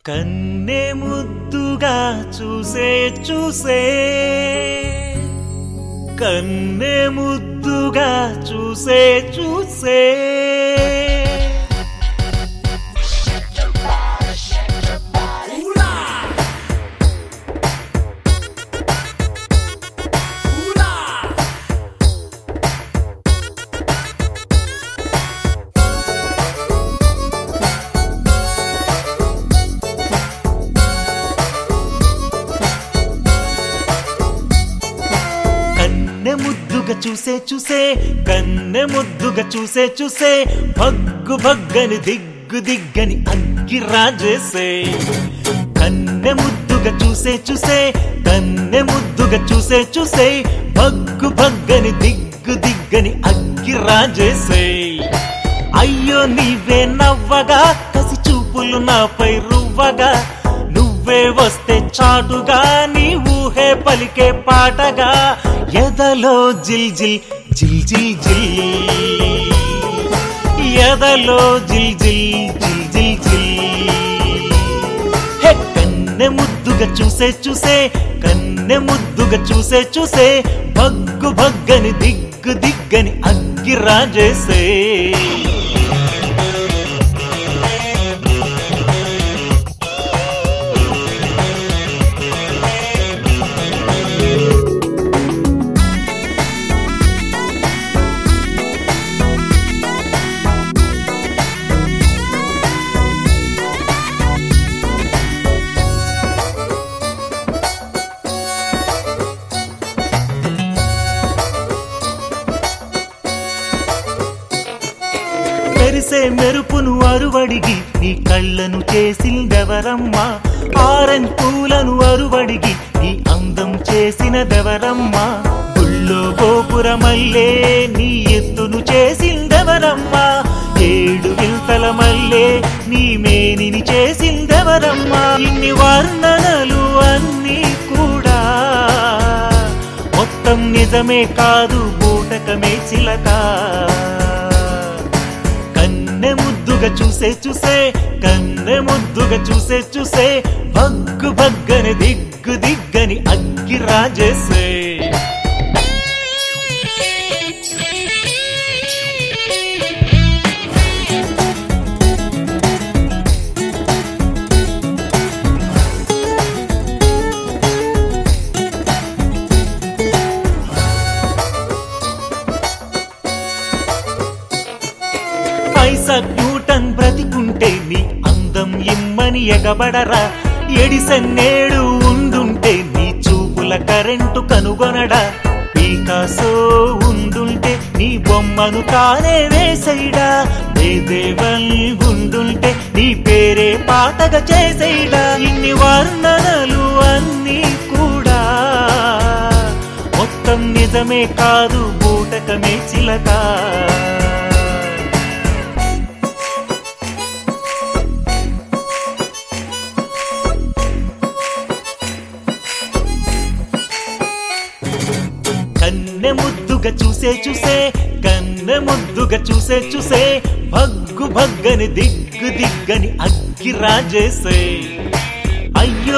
కన్నె ముద్దుగా చూసే చూసే కన్నె ముద్దుగా చూసే చూసే కన్నె ముద్దుగా చూసే చూసే కన్నె ముద్దుగా చూసే చూసే భగ్గు భగ్గని దిగ్గు దిగ్గని అగ్గి రాజేసే కన్నె ముద్దుగా చూసే చూసే కన్నె ముద్దుగా చూసే చూసే భగ్గు భగ్గని దిగ్గు దిగ్గని అగ్గి రాజేసే అయ్యో నీవే నవ్వగా కసి చూపులు నాపై రువ్వగా నువ్వే వస్తే చాటుగా నీ ఊహే పలికే పాటగా ఎదలో జిల్ జిల్ జిల్ జిల్ జిల్ ఎదలో జిల్ జిల్ జిల్ జిల్ జిల్ హే కన్నె ముద్దుగా చూసే చూసే కన్నె ముద్దుగా చూసే చూసే భగ్గు భగ్గని దిగ్గు దిగ్గని అగ్గి రాజేసే మెరిసే మెరుపును అరువడిగి నీ కళ్ళను చేసిందెవరమ్మా ఆరెంజ్ పూలను అరువడిగి నీ అందం చేసినదెవరమ్మా గుళ్ళో గోపురమల్లే నీ ఎత్తును చేసిందెవరమ్మా ఏడు వింతల మల్లే నీ మేనిని చేసిందెవరమ్మా ఇన్ని వర్ణనలు అన్నీ కూడా మొత్తం నిజమే కాదు బూటకమే చిలక కన్నె ముద్దుగా చూసే చూసే కన్నె ముద్దుగా చూసే చూసే భగ్గు భగ్గని దిగ్గు దిగ్గని అగ్గి రాజేసే ఐసక్ న్యూటన్ బ్రతికుంటే నీ అందం ఇమ్మని ఎగబడరా ఎడిసన్నేడు ఉండుంటే నీ చూపుల కరెంటు కనుగొనడా పీకాసో ఉండుంటే నీ బొమ్మను తానే వేసైడా దేవల్ ఉండుంటే నీ పేరే పాటగా చేసేయడా ఇన్ని వర్ణనలు అన్నీ కూడా మొత్తం నిజమే కాదు బూటకమే చిలక కన్నె ముద్దుగా చూసే చూసే కన్నె ముద్దుగా చూసే చూసే భగ్గు భగ్గని దిగ్గు దిగ్గని అగ్గి రాజేసే అయ్యో